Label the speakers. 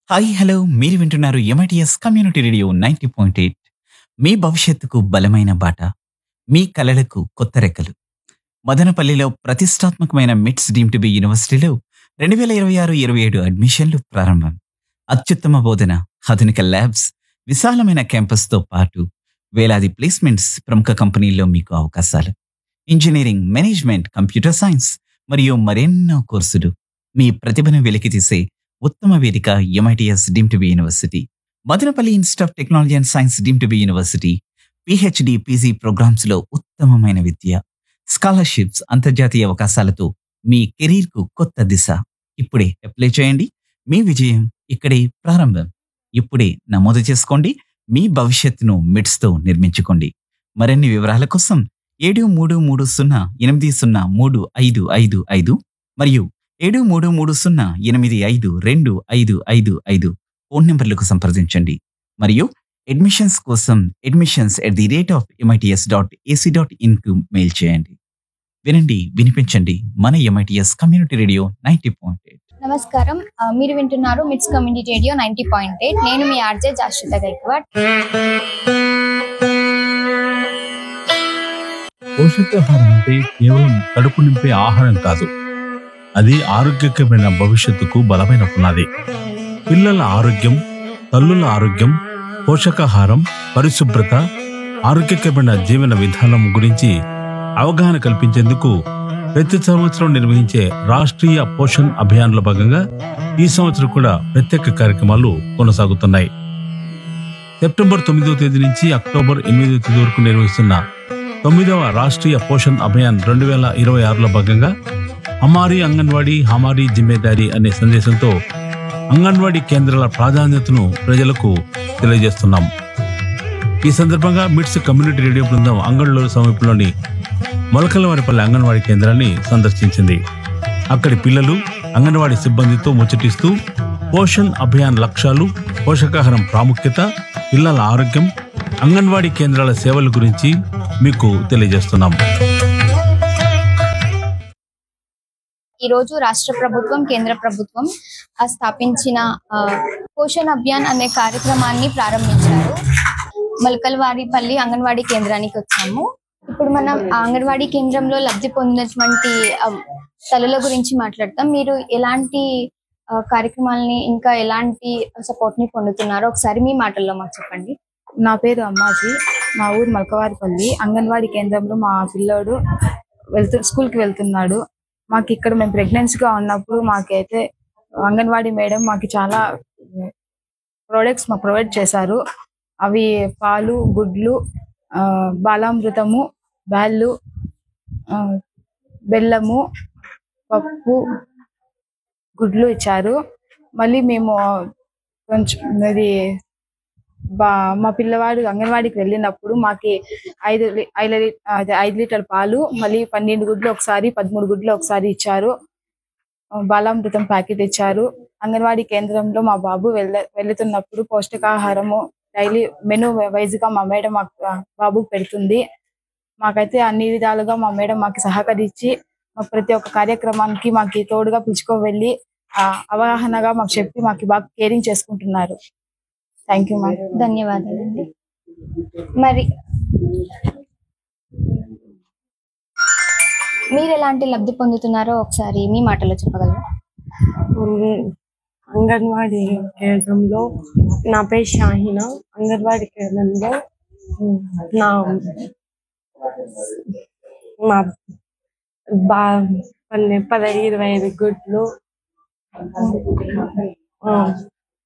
Speaker 1: hi hello మీరు వింటున్నారు MITS community radio ninety point eight మీ భవిష్యత్తుకు బలమైన బాట మీ కలలకు కొత్త రెక్కలు మదనపల్లిలో ప్రతిష్టాత్మకమైన మిట్స్ డీమ్ టు బి యూనివర్సిటీలో రెండు వేల ఇరవై ఆరు ఇరవై ఏడు అడ్మిషన్లు ప్రారంభం అత్యుత్తమ బోధన ఆధునిక ల్యాబ్స్ విశాలమైన క్యాంపస్తో పాటు వేలాది ప్లేస్మెంట్స్ ప్రముఖ కంపెనీల్లో మీకు అవకాశాలు ఇంజనీరింగ్ మేనేజ్మెంట్ కంప్యూటర్ సైన్స్ మరియు మరెన్నో కోర్సులు మీ ప్రతిభను వెలికితీసే ఉత్తమ వేదిక MITS deemed to be university Madanapalle institute of technology and science deemed to be university PhD PG programmes లో ఉత్తమమైన విద్య స్కాలర్షిప్స్ అంతర్జాతీయ అవకాశాలతో మీ కెరీర్ కు కొత్త దిశ ఇప్పుడే అప్లై చేయండి మీ విజయం ఇక్కడే ప్రారంభం ఇప్పుడే నమోదు చేసుకోండి మీ భవిష్యత్తును మిడ్స్ తో నిర్మించుకోండి మరిన్ని వివరాల కోసం ఏడు మూడు మూడు సున్నా ఎనిమిది సున్నా మూడు ఐదు ఐదు ఐదు మరియు ఏడు మూడు మూడు సున్నా ఎనిమిది ఐదు రెండు ఐదు ఐదు ఐదు ఫోన్ నెంబర్లకు సంప్రదించండి మరియు అడ్మిషన్స్ కోసం admissions at the rate of MITS dot AC dot ఇన్కు మెయిల్ చేయండి వినండి వినిపించండి మన MITS community radio ninety point eight
Speaker 2: నమస్కారం ఆ, మీరు వింటున్నారు MITS community radio ninety point eight నేను మీ ఆర్జే జాశ్రిత గైక్వాడ్
Speaker 3: పోషకాహారం అంటే కేవలం కడుపు నింపే ఆహారం కాదు అది ఆరోగ్యకరమైన భవిష్యత్తుకు బలమైన పునాది పిల్లల ఆరోగ్యం తల్లుల ఆరోగ్యం పోషకాహారం పరిశుభ్రత ఆరోగ్యకరమైన జీవన విధానం గురించి అవగాహన కల్పించేందుకు ప్రతి సంవత్సరం నిర్వహించే రాష్ట్రీయ పోషణ్ అభియాన్లో భాగంగా ఈ సంవత్సరం కూడా ప్రత్యేక కార్యక్రమాలు కొనసాగుతున్నాయి సెప్టెంబర్ తొమ్మిదవ తేదీ నుంచి అక్టోబర్ ఎనిమిదవ తేదీ వరకు నిర్వహిస్తున్న తొమ్మిదవ రాష్ట్రీయ పోషణ్ అభియాన్ రెండు వేల ఇరవై ఆరులో భాగంగా హమారీ అంగన్వాడీ హమారీ జిమ్మేదారీ అనే సందేశంతో అంగన్వాడీ కేంద్రాల ప్రాధాన్యతను ప్రజలకు తెలియజేస్తున్నాం ఈ సందర్భంగా మిట్స్ కమ్యూనిటీ రేడియో బృందం అంగళ్ళూరు సమీపంలోని మొలకలవారిపల్లి అంగన్వాడీ కేంద్రాన్ని సందర్శించింది అక్కడి పిల్లలు అంగన్వాడీ సిబ్బందితో ముచ్చటిస్తూ పోషణ్ అభియాన్ లక్ష్యాలు పోషకాహారం ప్రాముఖ్యత పిల్లల ఆరోగ్యం అంగన్వాడీ కేంద్రాల సేవల గురించి మీకు తెలియజేస్తున్నాం
Speaker 2: ఈ రోజు రాష్ట్ర ప్రభుత్వం కేంద్ర ప్రభుత్వం ఆ, స్థాపించిన ఆ, పోషణ్ అభియాన్ అనే కార్యక్రమాన్ని ప్రారంభించారు మలకల్వారిపల్లి అంగన్వాడీ కేంద్రానికి వచ్చాము ఇప్పుడు మనం ఆ అంగన్వాడీ కేంద్రంలో లబ్ధి పొందినటువంటి ఆ, తల్లుల గురించి మాట్లాడతాం మీరు ఎలాంటి ఆ, కార్యక్రమాలని ఇంకా ఎలాంటి సపోర్ట్ ని పొందుతున్నారో ఒకసారి మీ మాటల్లో మాకు చెప్పండి
Speaker 4: నా పేరు అమ్మాజీ మా ఊరు మలకవారిపల్లి అంగన్వాడీ కేంద్రంలో మా పిల్లోడు వెళ్తూ స్కూల్కి వెళ్తున్నాడు మాకు ఇక్కడ మేము ప్రెగ్నెన్సీగా ఉన్నప్పుడు మాకైతే అంగన్వాడీ మేడం మాకు చాలా ప్రోడక్ట్స్ మాకు ప్రొవైడ్ చేశారు అవి పాలు గుడ్లు ఆ, బాలామృతము బ్యాళ్ళు ఆ, బెల్లము పప్పు గుడ్లు ఇచ్చారు మళ్ళీ మేము కొంచెం ఇది బా మా పిల్లవాడు అంగన్వాడికి వెళ్ళినప్పుడు మాకి ఐదు లి- ఐదు లి- అదే ఐదు లీటర్ పాలు మళ్ళీ పన్నెండు గుడ్లు ఒకసారి పదమూడు గుడ్లు ఒకసారి ఇచ్చారు ఆ, బాలామృతం ప్యాకెట్ ఇచ్చారు అంగన్వాడీ కేంద్రంలో మా బాబు వెళ్ళ వెళ్తున్నప్పుడు పౌష్టికాహారము డైలీ మెనూ వైజ్ గా మా మేడం మాకు ఆ, బాబుకు పెడుతుంది మాకైతే అన్ని విధాలుగా మా మేడం మాకు సహకరించి మా ప్రతి ఒక్క కార్యక్రమానికి మాకు తోడుగా పిలుచుకో వెళ్ళి ఆ, అవగాహనగా మాకు చెప్పి మాకు బాగా కేరింగ్ చేసుకుంటున్నారు థ్యాంక్ యూ మ్యామ్
Speaker 2: ధన్యవాదాలండి మరి మీరు ఎలాంటి లబ్ధి పొందుతున్నారో ఒకసారి మీ మాటలో చెప్పగలరా
Speaker 5: ఉమ్, అంగన్వాడీ కేంద్రంలో నా పేరు షాహిన అంగన్వాడీ కేంద్రంలో ఉమ్, నా మా బా పన్నె పదహైదు ఇరవై ఐదు గుడ్లు ఆ,